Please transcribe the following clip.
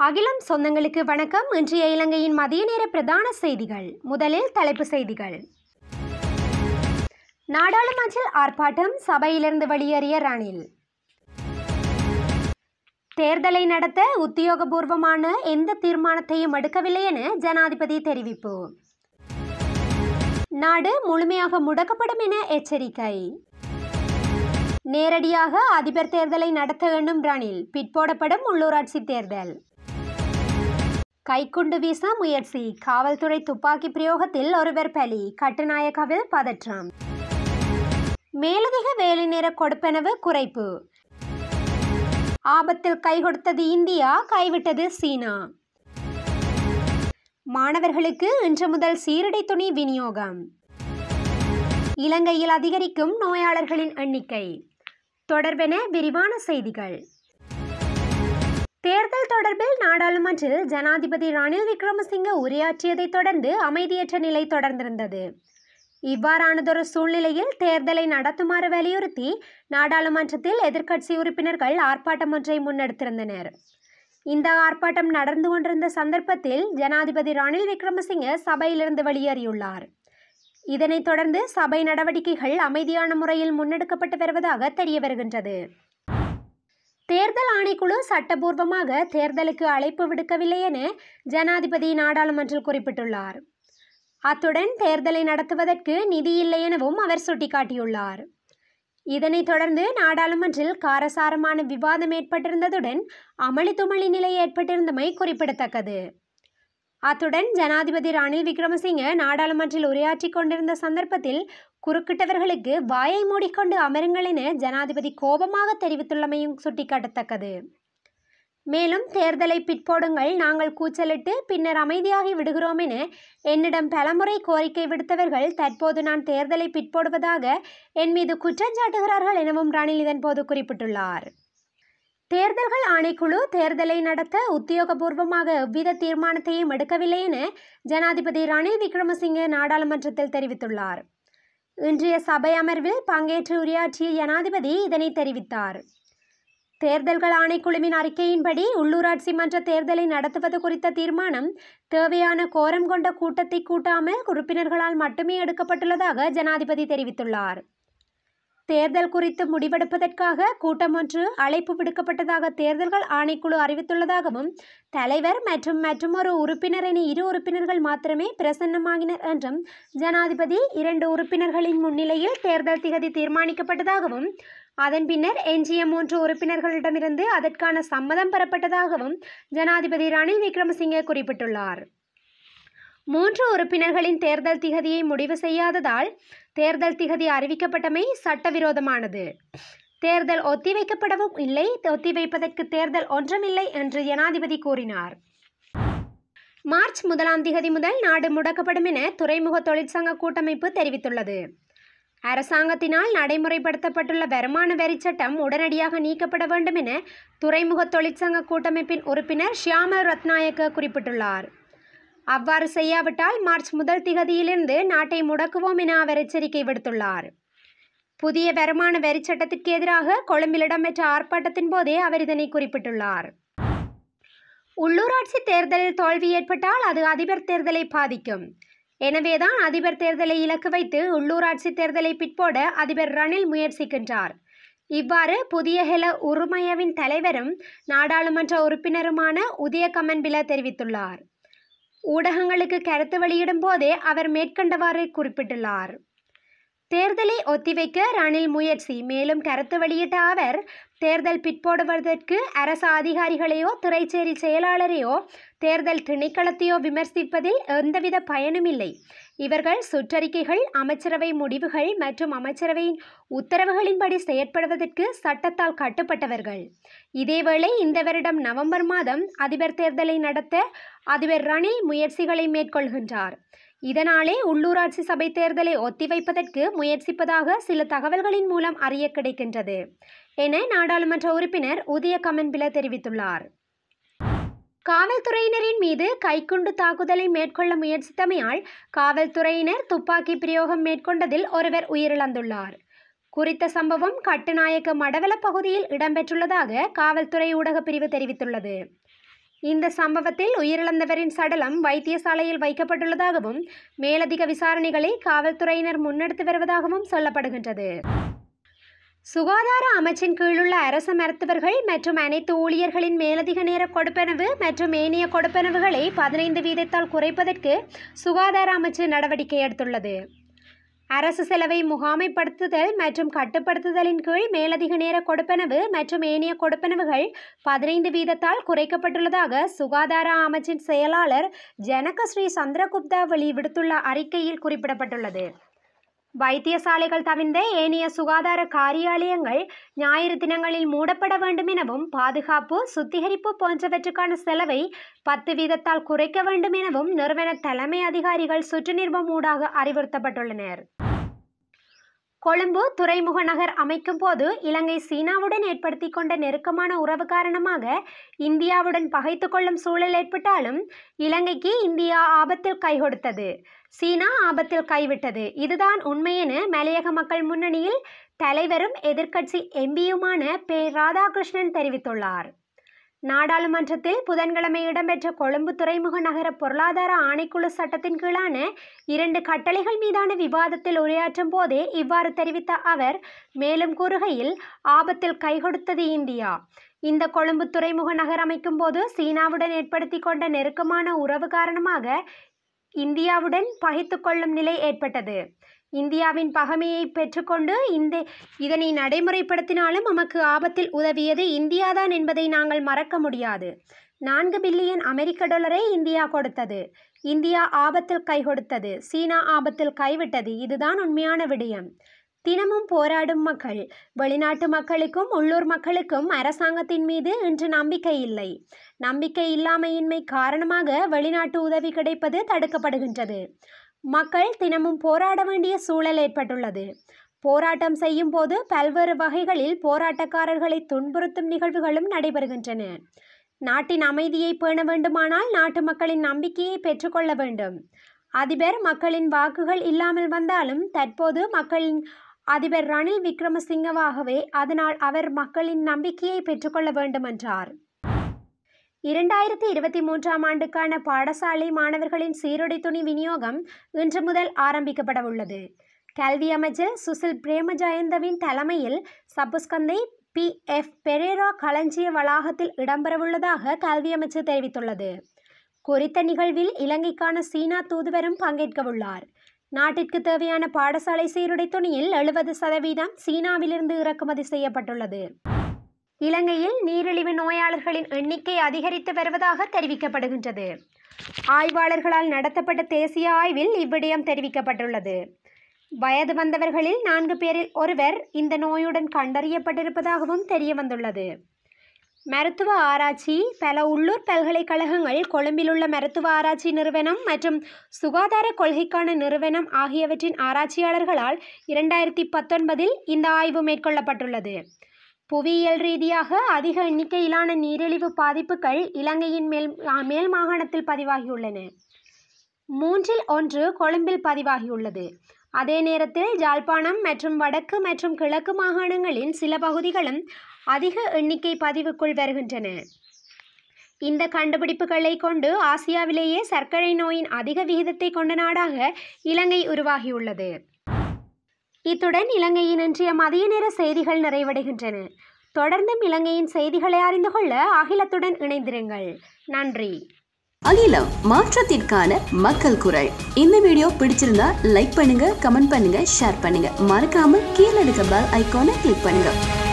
அகிலம் சொந்தங்களுக்கு வணக்கம் இன்றைய இலங்கையின் மதிய நேர பிரதான செய்திகள் முதலில் தலைப்பு செய்திகள் நாடாளுமன்றில் ஆர்ப்பாட்டம் சபையிலிருந்து வெளியேறிய ரணில் தேர்தலை நடத்த உத்தியோகபூர்வமான எந்த தீர்மானத்தையும் எடுக்கவில்லை என ஜனாதிபதி தெரிவிப்பு நாடு முழுமையாக முடக்கப்படும் என எச்சரிக்கை நேரடியாக அதிபர் தேர்தலை நடத்த எண்ணும் ரணில் பிற்போடப்படும் உள்ளூராட்சி தேர்தல் கைக்குண்டு வீச முயற்சி காவல்துறை துப்பாக்கி பிரயோகத்தில் ஒருவர் பலி கட்டுநாயக்காவில் பதற்றம் மேலதிக வேலை நேர கொடுப்பனவு குறைப்பு ஆபத்தில் கை கொடுத்தது இந்தியா கைவிட்டது சீனா மாணவர்களுக்கு இன்று முதல் சீருடை துணி விநியோகம் இலங்கையில் அதிகரிக்கும் நோயாளர்களின் எண்ணிக்கை தொடர்பென விரிவான செய்திகள் தேர்தல் தொடர்பில் நாடாளுமன்றில் ஜனாதிபதி ரணில் விக்ரமசிங்க உரையாற்றியதைத் தொடர்ந்து அமைதியற்ற நிலை தொடர்ந்திருந்தது இவ்வாறானதொரு சூழ்நிலையில் தேர்தலை நடத்துமாறு வலியுறுத்தி நாடாளுமன்றத்தில் எதிர்க்கட்சி உறுப்பினர்கள் ஆர்ப்பாட்டம் ஒன்றை முன்னெடுத்திருந்தனர் இந்த ஆர்ப்பாட்டம் நடந்து கொண்டிருந்த சந்தர்ப்பத்தில் ஜனாதிபதி ரணில் விக்ரமசிங்க சபையிலிருந்து வெளியேறியுள்ளார் இதனைத் தொடர்ந்து சபை நடவடிக்கைகள் அமைதியான முறையில் முன்னெடுக்கப்பட்டு வருவதாக தெரிய வருகின்றது தேர்தல் ஆணைக்குழு சட்டபூர்வமாக தேர்தலுக்கு அழைப்பு விடுக்கவில்லை என ஜனாதிபதி நாடாளுமன்றில் குறிப்பிட்டுள்ளார் அத்துடன் தேர்தலை நடத்துவதற்கு நிதி இல்லை எனவும் அவர் சுட்டிக்காட்டியுள்ளார் இதனைத் தொடர்ந்து நாடாளுமன்றில் காரசாரமான விவாதம் ஏற்பட்டிருந்ததுடன் அமளி துமளி நிலை ஏற்பட்டிருந்தமை குறிப்பிடத்தக்கது அத்துடன் ஜனாதிபதி ரணில் விக்ரமசிங்க நாடாளுமன்றில் உரையாற்றி கொண்டிருந்த சந்தர்ப்பத்தில் குறுக்கிட்டவர்களுக்கு வாயை மூடிக்கொண்டு அமருங்கள் என ஜனாதிபதி கோபமாக தெரிவித்துள்ளமையும் சுட்டிக்காட்டத்தக்கது மேலும் தேர்தலை பிற்போடுங்கள் நாங்கள் கூச்சலிட்டு பின்னர் அமைதியாகி விடுகிறோம் என என்னிடம் பலமுறை கோரிக்கை விடுத்தவர்கள் தற்போது நான் தேர்தலை பிற்போடுவதாக என் மீது குற்றஞ்சாட்டுகிறார்கள் எனவும் ரணில் இதன்போது குறிப்பிட்டுள்ளார் தேர்தல்கள் ஆணைக்குழு தேர்தலை நடத்த உத்தியோகபூர்வமாக எவ்வித தீர்மானத்தையும் எடுக்கவில்லை என ஜனாதிபதி ரணில் விக்ரமசிங்கே நாடாளுமன்றத்தில் தெரிவித்துள்ளார் இன்றைய சபை அமர்வில் பங்கேற்று உரையாற்றிய ஜனாதிபதி இதனை தெரிவித்தார் தேர்தல்கள் ஆணைக்குழுவின் அறிக்கையின்படி உள்ளூராட்சி மன்ற தேர்தலை நடத்துவது குறித்த தீர்மானம் தேவையான கோரம் கொண்ட கூட்டத்தை கூட்டாமல் உறுப்பினர்களால் மட்டுமே எடுக்கப்பட்டுள்ளதாக ஜனாதிபதி தெரிவித்துள்ளார் தேர்தல் குறித்து முடிவெடுப்பதற்காக கூட்டம் ஒன்று அழைப்பு விடுக்கப்பட்டதாக தேர்தல்கள் ஆணைக்குழு அறிவித்துள்ளதாகவும் தலைவர் மற்றும் மற்றொரு உறுப்பினர் என இரு உறுப்பினர்கள் மாத்திரமே பிரசன்னமாகினர் என்றும் ஜனாதிபதி இரண்டு உறுப்பினர்களின் முன்னிலையில் தேர்தல் திகதி தீர்மானிக்கப்பட்டதாகவும் அதன் பின்னர் எஞ்சிய மூன்று உறுப்பினர்களிடமிருந்து அதற்கான சம்மதம் பெறப்பட்டதாகவும் ஜனாதிபதி ரணில் விக்ரமசிங்கே குறிப்பிட்டுள்ளார் மூன்று உறுப்பினர்களின் தேர்தல் திகதியை முடிவு செய்யாததால் தேர்தல் திகதி அறிவிக்கப்பட்டமை சட்டவிரோதமானது தேர்தல் ஒத்திவைக்கப்படவும் இல்லை ஒத்திவைப்பதற்கு தேர்தல் ஒன்றுமில்லை என்று ஜனாதிபதி கூறினார் மார்ச் முதலாம் திகதி முதல் நாடு முடக்கப்படும் என துறைமுக தொழிற்சங்க கூட்டமைப்பு தெரிவித்துள்ளது அரசாங்கத்தினால் நடைமுறைப்படுத்தப்பட்டுள்ள வருமான வரி சட்டம் உடனடியாக நீக்கப்பட வேண்டும் என துறைமுக தொழிற்சங்க கூட்டமைப்பின் உறுப்பினர் ஷியாமல் ரத்நாயக்க குறிப்பிட்டுள்ளார் அவ்வாறு செய்யாவிட்டால் மார்ச் முதல் திகதியிலிருந்து நாட்டை முடக்குவோம் என அவர் எச்சரிக்கை விடுத்துள்ளார் புதிய வருமான வரி சட்டத்திற்கு எதிராக கொழும்பில் இடம்பெற்ற ஆர்ப்பாட்டத்தின் போதே அவர் இதனை குறிப்பிட்டுள்ளார் உள்ளூராட்சி தேர்தலில் தோல்வி ஏற்பட்டால் அது அதிபர் தேர்தலை பாதிக்கும் எனவேதான் அதிபர் தேர்தலை இலக்கு வைத்து உள்ளூராட்சி தேர்தலை பிற்போட அதிபர் ரணில் முயற்சிக்கின்றார் இவ்வாறு புதிய ஹெல உருமயவின் தலைவரும் நாடாளுமன்ற உறுப்பினருமான உதய கமன்பில தெரிவித்துள்ளார் ஊடகங்களுக்கு கருத்து வெளியிடும் போதே அவர் மேற்கண்டவாறு குறிப்பிட்டுள்ளார் தேர்தலை ஒத்திவைக்க ரணில் முயற்சி மேலும் கருத்து வெளியிட்ட அவர் தேர்தல் பிற்போடுவதற்கு அரசு அதிகாரிகளையோ திரைச்சேரி செயலாளரையோ தேர்தல் திணைக்களத்தையோ விமர்சிப்பதில் எந்தவித பயனும் இல்லை இவர்கள் சுற்றறிக்கைகள் அமைச்சரவை முடிவுகள் மற்றும் அமைச்சரவையின் உத்தரவுகளின்படி செயற்படுவதற்கு சட்டத்தால் கட்டுப்பட்டவர்கள் இதேவேளை இந்த வருடம் நவம்பர் மாதம் அதிபர் தேர்தலை நடத்த அதிபர் ரணில் முயற்சிகளை மேற்கொள்கின்றார் இதனாலே உள்ளூராட்சி சபை தேர்தலை ஒத்திவைப்பதற்கு முயற்சிப்பதாக சில தகவல்களின் மூலம் அறிய கிடைக்கின்றது என நாடாளுமன்ற உறுப்பினர் உதய கமன்பில தெரிவித்துள்ளார் காவல்துறையினரின் மீது கைக்குண்டு தாக்குதலை மேற்கொள்ள முயற்சித்தமையால் காவல்துறையினர் துப்பாக்கி பிரயோகம் மேற்கொண்டதில் ஒருவர் உயிரிழந்துள்ளார் குறித்த சம்பவம் கட்டுநாயக்க மடவல பகுதியில் இடம்பெற்றுள்ளதாக காவல்துறை ஊடகப் பிரிவு தெரிவித்துள்ளது இந்த சம்பவத்தில் உயிரிழந்தவரின் சடலம் வைத்தியசாலையில் வைக்கப்பட்டுள்ளதாகவும் மேலதிக விசாரணைகளை காவல்துறையினர் முன்னெடுத்து வருவதாகவும் சொல்லப்படுகின்றது சுகாதார அமைச்சின் கீழுள்ள அரசு மருத்துவர்கள் மற்றும் அனைத்து ஊழியர்களின் மேலதிக நேர கொடுப்பனவு மற்றும் ஏனைய கொடுப்பனவுகளை பதினைந்து வீதத்தால் குறைப்பதற்கு சுகாதார அமைச்சு நடவடிக்கை எடுத்துள்ளது அரசு செலவை முகாமைப்படுத்துதல் மற்றும் கட்டுப்படுத்துதலின் கீழ் மேலதிக நேர கொடுப்பனவு மற்றும் ஏனைய கொடுப்பனவுகள் பதினைந்து வீதத்தால் குறைக்கப்பட்டுள்ளதாக சுகாதார அமைச்சின் செயலாளர் ஜனக ஸ்ரீ சந்திரகுப்தா வெளிவிடுத்துள்ள அறிக்கையில் குறிப்பிடப்பட்டுள்ளது வைத்தியசாலைகள் தவிர்ந்த ஏனைய சுகாதார காரியாலயங்கள் ஞாயிறு தினங்களில் மூடப்பட வேண்டும் எனவும் பாதுகாப்பு சுத்திகரிப்பு போன்றவற்றுக்கான செலவை பத்து வீதத்தால் குறைக்க வேண்டும் எனவும் நிறுவன தலைமை அதிகாரிகள் சுற்றுநிர்மம் ஊடாக அறிவுறுத்தப்பட்டுள்ளனர் கொழும்பு துறைமுக நகர் அமைக்கும் போது இலங்கை சீனாவுடன் ஏற்படுத்தி கொண்ட நெருக்கமான உறவு காரணமாக இந்தியாவுடன் பகைத்து கொள்ளும் சூழல் ஏற்பட்டாலும் இலங்கைக்கு இந்தியா ஆபத்தில் கை கொடுத்தது சீனா ஆபத்தில் கைவிட்டது இதுதான் உண்மையென மலையக மக்கள் முன்னணியில் தலைவரும் எதிர்க்கட்சி எம்பியுமான பே ராதாகிருஷ்ணன் தெரிவித்துள்ளார் நாடாளுமன்றத்தில் புதன்கிழமை இடம்பெற்ற கொழும்பு துறைமுக நகர பொருளாதார ஆணைக்குழு சட்டத்தின் கீழான இரண்டு கட்டளைகள் மீதான விவாதத்தில் உரையாற்றும் போதே இவ்வாறு தெரிவித்த அவர் மேலும் கூறுகையில் ஆபத்தில் கைகொடுத்தது இந்தியா இந்த கொழும்பு துறைமுக நகர் அமைக்கும் போது சீனாவுடன் ஏற்படுத்தி கொண்ட நெருக்கமான உறவு காரணமாக இந்தியாவுடன் பகைத்து கொள்ளும் நிலை ஏற்பட்டது இந்தியாவின் பகைமையை பெற்றுக்கொண்டு இந்த இதனை நடைமுறைப்படுத்தினாலும் நமக்கு ஆபத்தில் உதவியது இந்தியாதான் என்பதை நாங்கள் மறக்க முடியாது நான்கு பில்லியன் அமெரிக்க டாலரை இந்தியா கொடுத்தது இந்தியா ஆபத்தில் கை கொடுத்தது சீனா ஆபத்தில் கைவிட்டது இதுதான் உண்மையான விடயம் தினமும் போராடும் மக்கள் வெளிநாட்டு மக்களுக்கும் உள்ளூர் மக்களுக்கும் அரசாங்கத்தின் மீது இன்று நம்பிக்கை இல்லை நம்பிக்கை இல்லாமையின்மை காரணமாக வெளிநாட்டு உதவி கிடைப்பது தடுக்கப்படுகின்றது மக்கள் தினமும் போராட வேண்டிய சூழல் ஏற்பட்டுள்ளது போராட்டம் செய்யும் போது பல்வேறு வகைகளில் போராட்டக்காரர்களை துன்புறுத்தும் நிகழ்வுகளும் நடைபெறுகின்றன நாட்டின் அமைதியை பேண வேண்டுமானால் நாட்டு மக்களின் நம்பிக்கையை பெற்றுக்கொள்ள வேண்டும் அதிபர் மக்களின் வாக்குகள் இல்லாமல் வந்தாலும் தற்போது மக்களின் அதிபர் ரணில் விக்ரமசிங்கவாகவே அதனால் அவர் மக்களின் நம்பிக்கையை பெற்றுக்கொள்ள வேண்டும் என்றார் இரண்டாயிரத்தி இருபத்தி மூன்றாம் ஆண்டுக்கான பாடசாலை மாணவர்களின் சீருடை துணி விநியோகம் இன்று முதல் ஆரம்பிக்கப்பட உள்ளது கல்வி அமைச்சர் சுசில் பிரேமஜயந்தவின் தலைமையில் சப்புஸ்கந்தை பி எஃப் பெரேரா களஞ்சிய வளாகத்தில் இடம்பெறவுள்ளதாக கல்வி அமைச்சர் தெரிவித்துள்ளது குறித்த நிகழ்வில் இலங்கைக்கான சீனா தூதுவரும் பங்கேற்கவுள்ளார் நாட்டிற்கு தேவையான பாடசாலை சீருடை துணியில் எழுபது சதவீதம் சீனாவிலிருந்து இறக்குமதி செய்யப்பட்டுள்ளது இலங்கையில் நீரிழிவு நோயாளர்களின் எண்ணிக்கை அதிகரித்து வருவதாக தெரிவிக்கப்படுகின்றது ஆய்வாளர்களால் நடத்தப்பட்ட தேசிய ஆய்வில் இவ்விடயம் தெரிவிக்கப்பட்டுள்ளது வயது வந்தவர்களில் நான்கு பேரில் ஒருவர் இந்த நோயுடன் கண்டறியப்பட்டிருப்பதாகவும் தெரிய வந்துள்ளது மருத்துவ ஆராய்ச்சி பல உள்ளூர் பல்கலைக்கழகங்கள் கொழும்பிலுள்ள மருத்துவ ஆராய்ச்சி நிறுவனம் மற்றும் சுகாதார கொள்கைக்கான நிறுவனம் ஆகியவற்றின் ஆராய்ச்சியாளர்களால் இரண்டாயிரத்தி பத்தொன்பதில் இந்த ஆய்வு மேற்கொள்ளப்பட்டுள்ளது புவியியல் ரீதியாக அதிக எண்ணிக்கையிலான நீரிழிவு பாதிப்புகள் இலங்கையின் மேல் மேல் மாகாணத்தில் பதிவாகியுள்ளன மூன்றில் ஒன்று கொழும்பில் பதிவாகியுள்ளது அதே நேரத்தில் ஜாழ்ப்பாணம் மற்றும் வடக்கு மற்றும் கிழக்கு மாகாணங்களின் சில பகுதிகளும் அதிக எண்ணிக்கை பதிவுக்குள் வருகின்றன இந்த கண்டுபிடிப்புகளை கொண்டு ஆசியாவிலேயே சர்க்கரை நோயின் அதிக விகிதத்தை கொண்ட நாடாக இலங்கை உருவாகியுள்ளது இத்துடன் இலங்கையின் இன்றைய மதிய நேர செய்திகள் நிறைவடைகின்றன தொடர்ந்தும் இலங்கையின் செய்திகளை அறிந்து கொள்ள அகிலத்துடன் இணைந்திருங்கள் நன்றி அகிலம் மாற்றத்திற்கான மக்கள் குரல் இந்த வீடியோ பிடிச்சிருந்தா லைக் பண்ணுங்க கமெண்ட் பண்ணுங்க ஷேர் பண்ணுங்க மறக்காம கீழே இருக்க பெல் ஐகானை கிளிக் பண்ணுங்க